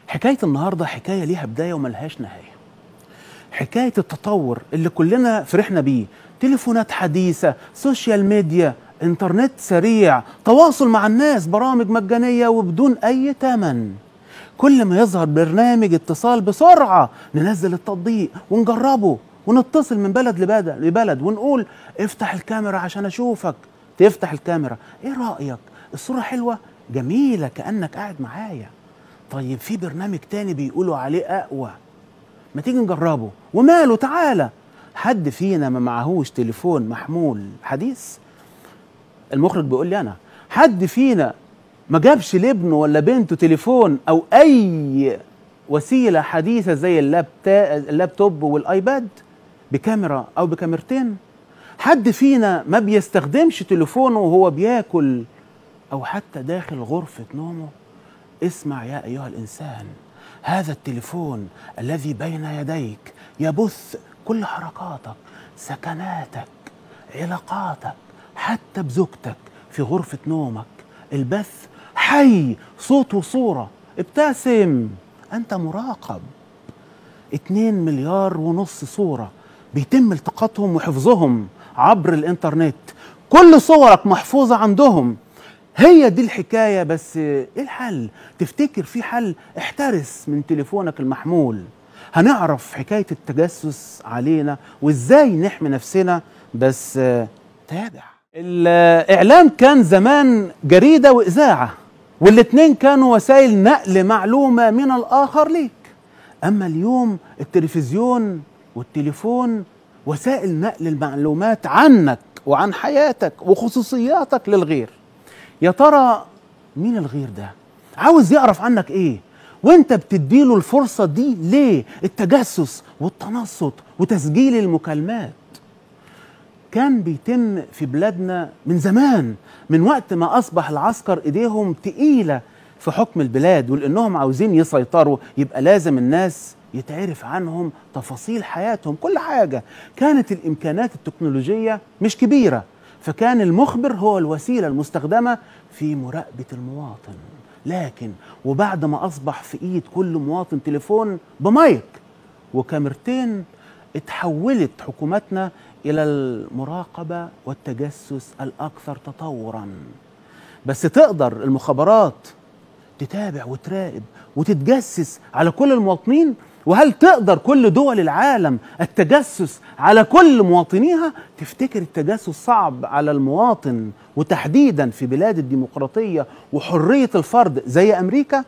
حكاية النهاردة حكاية ليها بداية وملهاش نهاية حكاية التطور اللي كلنا فرحنا بيه تليفونات حديثة سوشيال ميديا انترنت سريع تواصل مع الناس برامج مجانية وبدون أي تمن كل ما يظهر برنامج اتصال بسرعة ننزل التطبيق ونجربه ونتصل من بلد لبلد, لبلد ونقول افتح الكاميرا عشان أشوفك تفتح الكاميرا ايه رأيك الصورة حلوة جميلة كأنك قاعد معايا طيب في برنامج تاني بيقولوا عليه أقوى ما تيجي نجربه وماله تعالى حد فينا ما معهوش تليفون محمول حديث المخرج بيقول لي انا حد فينا ما جابش لابنه ولا بنته تليفون او اي وسيله حديثه زي اللابتا- اللابتوب والايباد بكاميرا او بكاميرتين حد فينا ما بيستخدمش تليفونه وهو بياكل او حتى داخل غرفه نومه اسمع يا ايها الانسان هذا التليفون الذي بين يديك يبث كل حركاتك سكناتك علاقاتك حتى بزوجتك في غرفه نومك البث حي صوت وصوره ابتسم انت مراقب اتنين مليار ونص صورة بيتم التقاطهم وحفظهم عبر الانترنت كل صورك محفوظة عندهم هي دي الحكاية بس ايه الحل تفتكر في حل احترس من تليفونك المحمول هنعرف حكاية التجسس علينا وازاي نحمي نفسنا بس آه، تابع الإعلام كان زمان جريدة وإذاعة والاتنين كانوا وسائل نقل معلومة من الآخر ليك أما اليوم التلفزيون والتليفون وسائل نقل المعلومات عنك وعن حياتك وخصوصياتك للغير يا ترى مين الغير ده عاوز يعرف عنك ايه وانت بتديله الفرصة دي ليه التجسس والتنصت وتسجيل المكالمات كان بيتم في بلادنا من زمان من وقت ما اصبح العسكر ايديهم تقيله في حكم البلاد ولانهم عاوزين يسيطروا يبقى لازم الناس يتعرف عنهم تفاصيل حياتهم كل حاجه كانت الامكانات التكنولوجيه مش كبيره فكان المخبر هو الوسيله المستخدمه في مراقبه المواطن لكن وبعد ما اصبح في ايد كل مواطن تليفون بمايك وكاميرتين اتحولت حكومتنا الى المراقبه والتجسس الاكثر تطورا بس تقدر المخابرات تتابع وتراقب وتتجسس على كل المواطنين وهل تقدر كل دول العالم التجسس على كل مواطنيها تفتكر التجسس صعب على المواطن وتحديدا في بلاد الديمقراطيه وحريه الفرد زي امريكا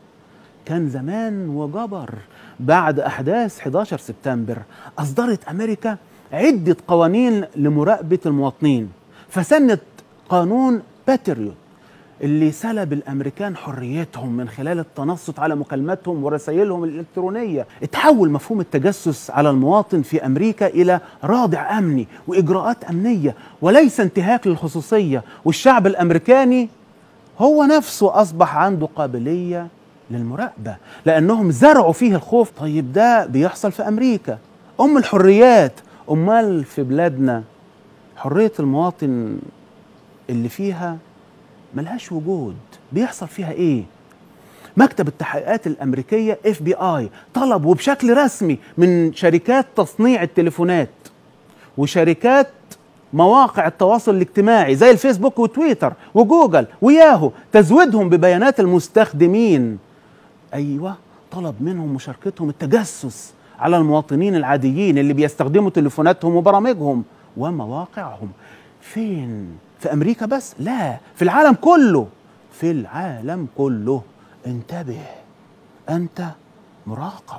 كان زمان وجبر بعد احداث 11 سبتمبر اصدرت امريكا عده قوانين لمراقبه المواطنين فسنت قانون باتريوت اللي سلب الامريكان حريتهم من خلال التنصت على مكالماتهم ورسائلهم الالكترونيه اتحول مفهوم التجسس على المواطن في امريكا الى رادع امني واجراءات امنيه وليس انتهاك للخصوصيه والشعب الامريكاني هو نفسه اصبح عنده قابليه للمراقبه لانهم زرعوا فيه الخوف طيب ده بيحصل في امريكا ام الحريات امال في بلادنا حريه المواطن اللي فيها ملهاش وجود بيحصل فيها ايه مكتب التحقيقات الامريكيه اف بي اي طلب وبشكل رسمي من شركات تصنيع التليفونات وشركات مواقع التواصل الاجتماعي زي الفيسبوك وتويتر وجوجل وياهو تزويدهم ببيانات المستخدمين ايوه طلب منهم مشاركتهم التجسس على المواطنين العاديين اللي بيستخدموا تليفوناتهم وبرامجهم ومواقعهم فين في امريكا بس لا في العالم كله في العالم كله انتبه انت مراقب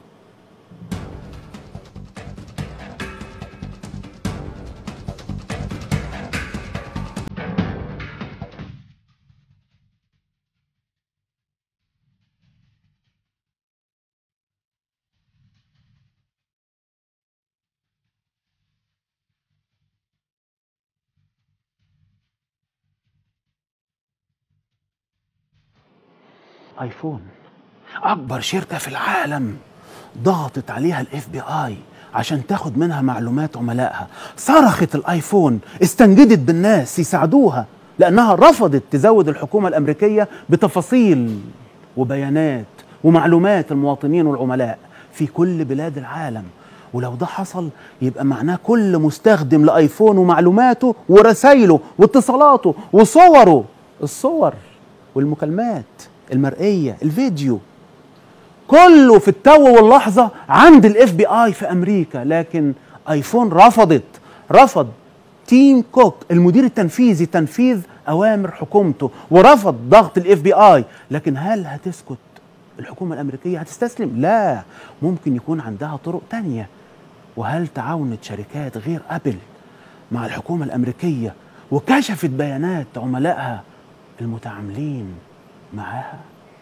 ايفون اكبر شركه في العالم ضغطت عليها الاف بي اي عشان تاخد منها معلومات عملائها صرخت الايفون استنجدت بالناس يساعدوها لانها رفضت تزود الحكومه الامريكيه بتفاصيل وبيانات ومعلومات المواطنين والعملاء في كل بلاد العالم ولو ده حصل يبقى معناه كل مستخدم لايفون ومعلوماته ورسايله واتصالاته وصوره الصور والمكالمات المرئيه الفيديو كله في التو واللحظه عند الاف بي اي في امريكا لكن ايفون رفضت رفض تيم كوك المدير التنفيذي تنفيذ اوامر حكومته ورفض ضغط الاف بي اي لكن هل هتسكت الحكومه الامريكيه هتستسلم لا ممكن يكون عندها طرق تانية وهل تعاونت شركات غير ابل مع الحكومه الامريكيه وكشفت بيانات عملائها المتعاملين معاها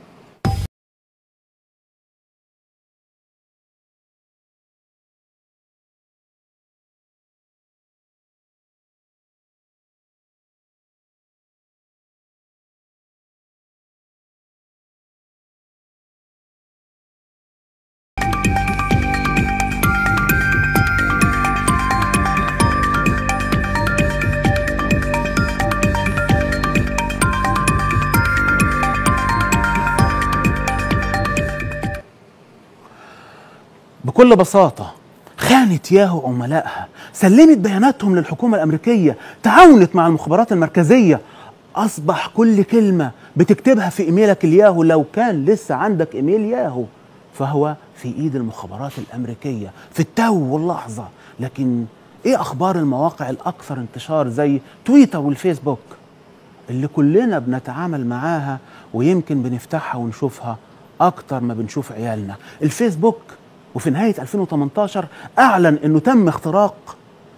بكل بساطة خانت ياهو عملائها سلمت بياناتهم للحكومة الأمريكية تعاونت مع المخابرات المركزية أصبح كل كلمة بتكتبها في إيميلك الياهو لو كان لسه عندك إيميل ياهو فهو في إيد المخابرات الأمريكية في التو واللحظة لكن إيه أخبار المواقع الأكثر انتشار زي تويتر والفيسبوك اللي كلنا بنتعامل معاها ويمكن بنفتحها ونشوفها أكتر ما بنشوف عيالنا الفيسبوك وفي نهاية 2018 أعلن أنه تم اختراق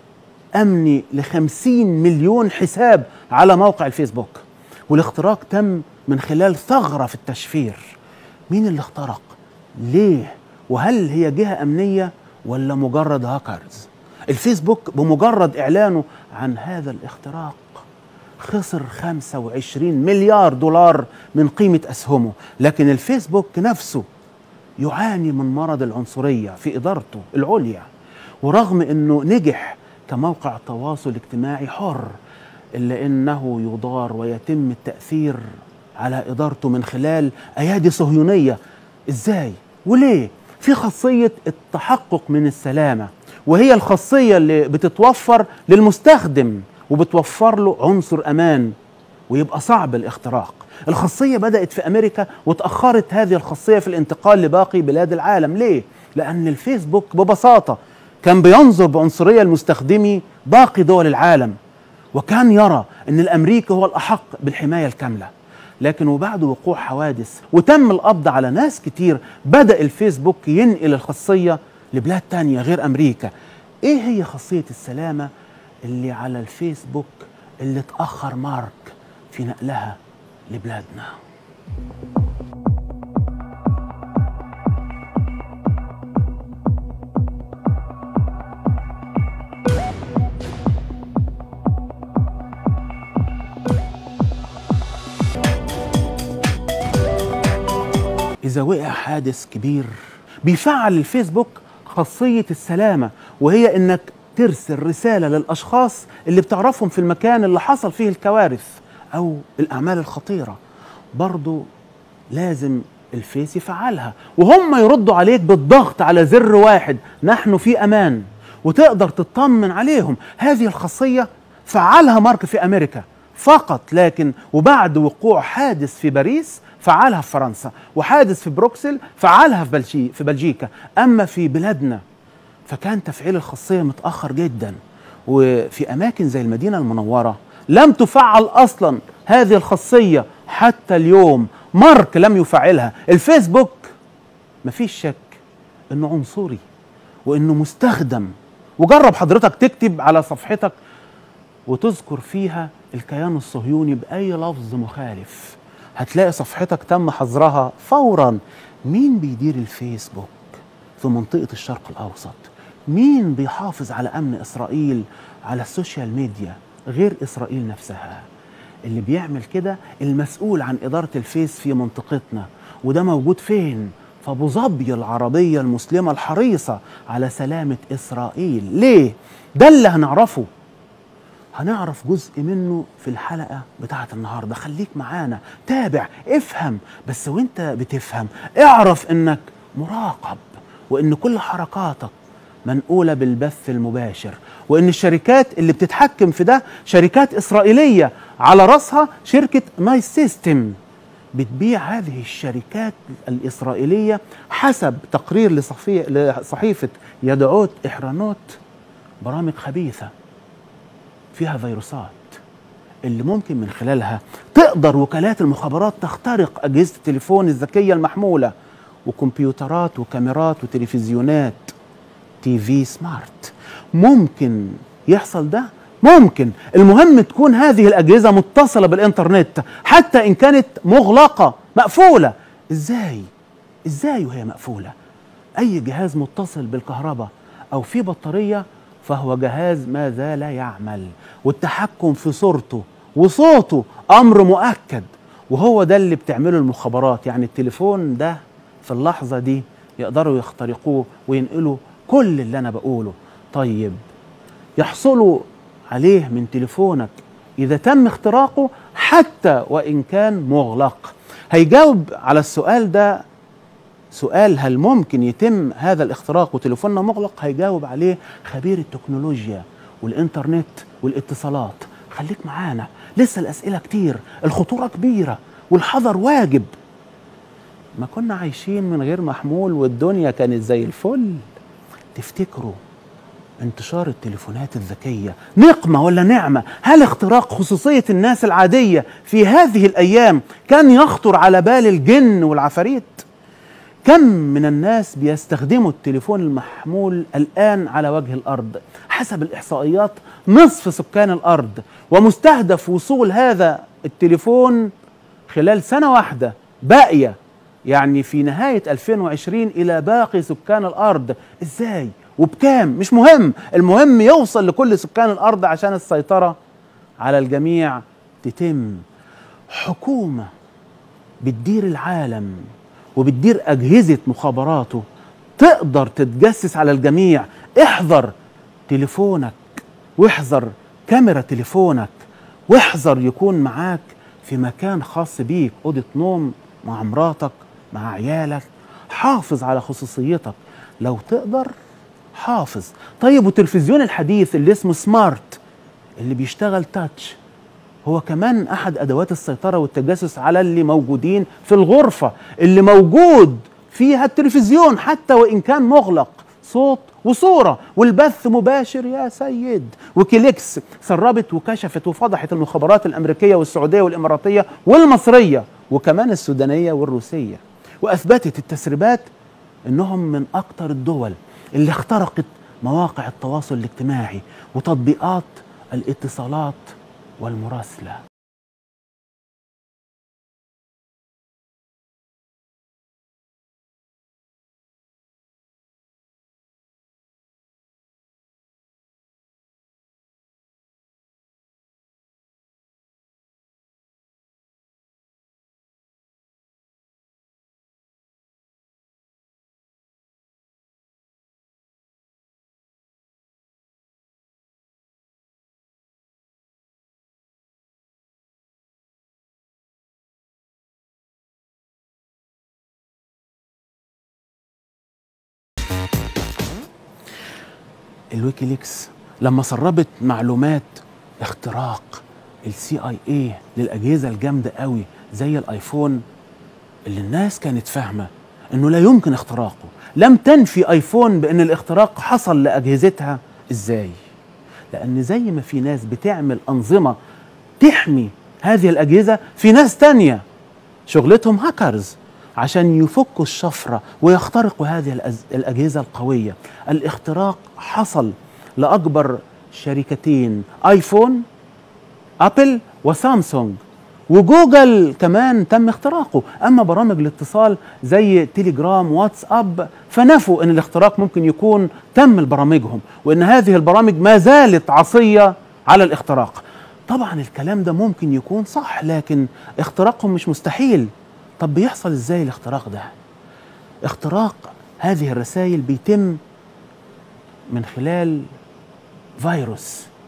أمني ل 50 مليون حساب على موقع الفيسبوك والاختراق تم من خلال ثغرة في التشفير مين اللي اخترق؟ ليه؟ وهل هي جهة أمنية ولا مجرد هاكرز؟ الفيسبوك بمجرد إعلانه عن هذا الاختراق خسر 25 مليار دولار من قيمة أسهمه لكن الفيسبوك نفسه يعاني من مرض العنصرية في إدارته العليا ورغم أنه نجح كموقع تواصل اجتماعي حر إلا أنه يضار ويتم التأثير على إدارته من خلال أيادي صهيونية إزاي وليه في خاصية التحقق من السلامة وهي الخاصية اللي بتتوفر للمستخدم وبتوفر له عنصر أمان ويبقى صعب الاختراق الخاصية بدأت في أمريكا وتأخرت هذه الخاصية في الانتقال لباقي بلاد العالم ليه؟ لأن الفيسبوك ببساطة كان بينظر بعنصرية لمستخدمي باقي دول العالم وكان يرى أن الأمريكي هو الأحق بالحماية الكاملة لكن وبعد وقوع حوادث وتم القبض على ناس كتير بدأ الفيسبوك ينقل الخاصية لبلاد تانية غير أمريكا إيه هي خاصية السلامة اللي على الفيسبوك اللي اتأخر مارك في نقلها لبلادنا إذا وقع حادث كبير بيفعل الفيسبوك خاصية السلامة وهي إنك ترسل رسالة للأشخاص اللي بتعرفهم في المكان اللي حصل فيه الكوارث أو الأعمال الخطيرة برضو لازم الفيس يفعلها وهم يردوا عليك بالضغط على زر واحد نحن في أمان وتقدر تطمن عليهم هذه الخاصية فعلها مارك في أمريكا فقط لكن وبعد وقوع حادث في باريس فعلها في فرنسا وحادث في بروكسل فعلها في, بلجي في بلجيكا أما في بلادنا فكان تفعيل الخاصية متأخر جدا وفي أماكن زي المدينة المنورة لم تفعل أصلا هذه الخاصية حتى اليوم مارك لم يفعلها الفيسبوك مفيش شك انه عنصري وانه مستخدم وجرب حضرتك تكتب على صفحتك وتذكر فيها الكيان الصهيوني بأي لفظ مخالف هتلاقي صفحتك تم حظرها فورا مين بيدير الفيسبوك في منطقة الشرق الأوسط مين بيحافظ على أمن إسرائيل على السوشيال ميديا غير إسرائيل نفسها اللي بيعمل كده المسؤول عن إدارة الفيس في منطقتنا وده موجود فين؟ في أبو ظبي العربية المسلمة الحريصة على سلامة إسرائيل ليه؟ ده اللي هنعرفه هنعرف جزء منه في الحلقة بتاعة النهاردة خليك معانا تابع افهم بس وانت بتفهم اعرف انك مراقب وان كل حركاتك منقولة بالبث المباشر وان الشركات اللي بتتحكم في ده شركات اسرائيلية على رأسها شركة نايس سيستم بتبيع هذه الشركات الإسرائيلية حسب تقرير لصفي- لصحيفة يدعوت إحرانوت برامج خبيثة فيها فيروسات اللي ممكن من خلالها تقدر وكالات المخابرات تخترق أجهزة التليفون الذكية المحمولة وكمبيوترات وكاميرات وتلفزيونات تي في سمارت ممكن يحصل ده ممكن المهم تكون هذه الأجهزة متصلة بالإنترنت حتى إن كانت مغلقة مقفولة إزاي إزاي وهي مقفولة أي جهاز متصل بالكهرباء أو في بطارية فهو جهاز ما زال يعمل والتحكم في صورته وصوته أمر مؤكد وهو ده اللي بتعمله المخابرات يعني التليفون ده في اللحظة دي يقدروا يخترقوه وينقلوا كل اللي أنا بقوله طيب يحصلوا عليه من تليفونك إذا تم اختراقه حتى وإن كان مغلق هيجاوب على السؤال ده سؤال هل ممكن يتم هذا الاختراق وتليفوننا مغلق هيجاوب عليه خبير التكنولوجيا والإنترنت والاتصالات خليك معانا لسه الأسئلة كتير الخطورة كبيرة والحذر واجب ما كنا عايشين من غير محمول والدنيا كانت زي الفل تفتكروا انتشار التليفونات الذكية نقمة ولا نعمة هل اختراق خصوصية الناس العادية في هذه الأيام كان يخطر على بال الجن والعفاريت كم من الناس بيستخدموا التليفون المحمول الآن على وجه الأرض حسب الإحصائيات نصف سكان الأرض ومستهدف وصول هذا التليفون خلال سنة واحدة باقية يعني في نهاية 2020 إلى باقي سكان الأرض إزاي وبكام مش مهم المهم يوصل لكل سكان الأرض عشان السيطرة على الجميع تتم حكومة بتدير العالم وبتدير أجهزة مخابراته تقدر تتجسس على الجميع احذر تليفونك واحذر كاميرا تليفونك واحذر يكون معاك في مكان خاص بيك أوضة نوم مع مراتك مع عيالك حافظ على خصوصيتك لو تقدر حافظ طيب والتلفزيون الحديث اللي اسمه سمارت اللي بيشتغل تاتش هو كمان احد ادوات السيطره والتجسس على اللي موجودين في الغرفه اللي موجود فيها التلفزيون حتى وان كان مغلق صوت وصوره والبث مباشر يا سيد وكيليكس سربت وكشفت وفضحت المخابرات الامريكيه والسعوديه والاماراتيه والمصريه وكمان السودانيه والروسيه واثبتت التسريبات انهم من اكثر الدول اللي اخترقت مواقع التواصل الاجتماعي وتطبيقات الاتصالات والمراسله الويكيليكس لما سربت معلومات اختراق السي اي اي للاجهزه الجامده قوي زي الايفون اللي الناس كانت فاهمه انه لا يمكن اختراقه لم تنفي ايفون بان الاختراق حصل لاجهزتها ازاي لان زي ما في ناس بتعمل انظمه تحمي هذه الاجهزه في ناس تانية شغلتهم هاكرز عشان يفكوا الشفرة ويخترقوا هذه الأز- الأجهزة القوية الاختراق حصل لأكبر شركتين آيفون أبل وسامسونج وجوجل كمان تم اختراقه أما برامج الاتصال زي تيليجرام واتساب فنفوا أن الاختراق ممكن يكون تم لبرامجهم وأن هذه البرامج ما زالت عصية على الاختراق طبعا الكلام ده ممكن يكون صح لكن اختراقهم مش مستحيل طب بيحصل ازاي الاختراق ده اختراق هذه الرسائل بيتم من خلال فيروس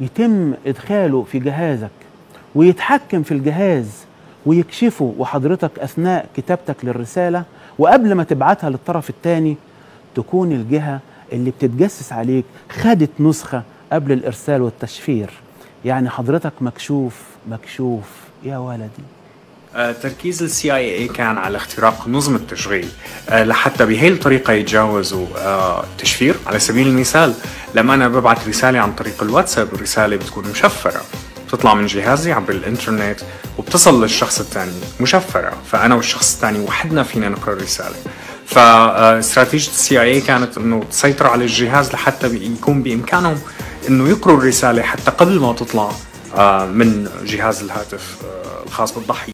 يتم ادخاله في جهازك ويتحكم في الجهاز ويكشفه وحضرتك اثناء كتابتك للرساله وقبل ما تبعتها للطرف الثاني تكون الجهه اللي بتتجسس عليك خدت نسخه قبل الارسال والتشفير يعني حضرتك مكشوف مكشوف يا ولدي آه، تركيز السي اي اي كان على اختراق نظم التشغيل آه، لحتى بهي الطريقة يتجاوزوا آه، تشفير على سبيل المثال لما أنا ببعث رسالة عن طريق الواتساب الرسالة بتكون مشفرة بتطلع من جهازي عبر الانترنت وبتصل للشخص الثاني مشفرة فأنا والشخص الثاني وحدنا فينا نقرأ الرسالة فاستراتيجية السي اي كانت انه تسيطر على الجهاز لحتى يكون بامكانهم انه يقروا الرسالة حتى قبل ما تطلع من جهاز الهاتف الخاص بالضحية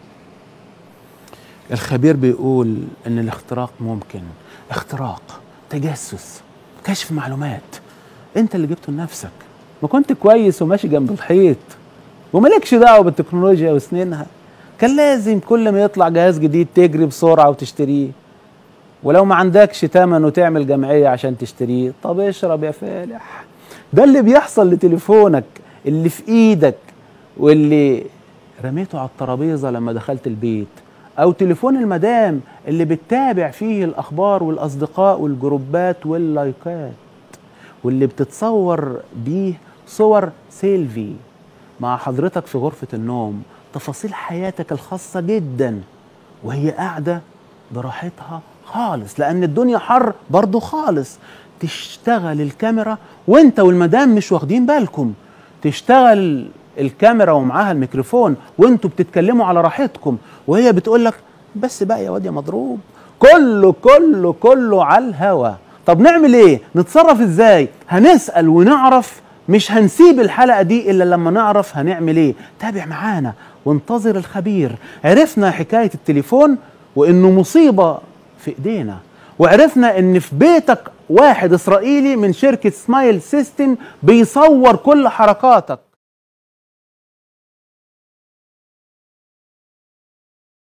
الخبير بيقول ان الاختراق ممكن اختراق تجسس كشف معلومات انت اللي جبته لنفسك ما كنت كويس وماشي جنب الحيط ومالكش دعوه بالتكنولوجيا وسنينها كان لازم كل ما يطلع جهاز جديد تجري بسرعه وتشتريه ولو ما عندكش تمن وتعمل جمعيه عشان تشتريه طب اشرب يا فالح ده اللي بيحصل لتليفونك اللي في ايدك واللي رميته على الترابيزه لما دخلت البيت او تليفون المدام اللي بتتابع فيه الاخبار والاصدقاء والجروبات واللايكات واللي بتتصور بيه صور سيلفي مع حضرتك في غرفة النوم تفاصيل حياتك الخاصة جدا وهي قاعدة براحتها خالص لأن الدنيا حر برضو خالص تشتغل الكاميرا وانت والمدام مش واخدين بالكم تشتغل الكاميرا ومعاها الميكروفون وانتوا بتتكلموا على راحتكم وهي بتقول لك بس بقى يا واد يا مضروب كله كله كله على الهوا طب نعمل ايه نتصرف ازاي هنسال ونعرف مش هنسيب الحلقه دي الا لما نعرف هنعمل ايه تابع معانا وانتظر الخبير عرفنا حكايه التليفون وانه مصيبه في ايدينا وعرفنا ان في بيتك واحد اسرائيلي من شركه سمايل سيستم بيصور كل حركاتك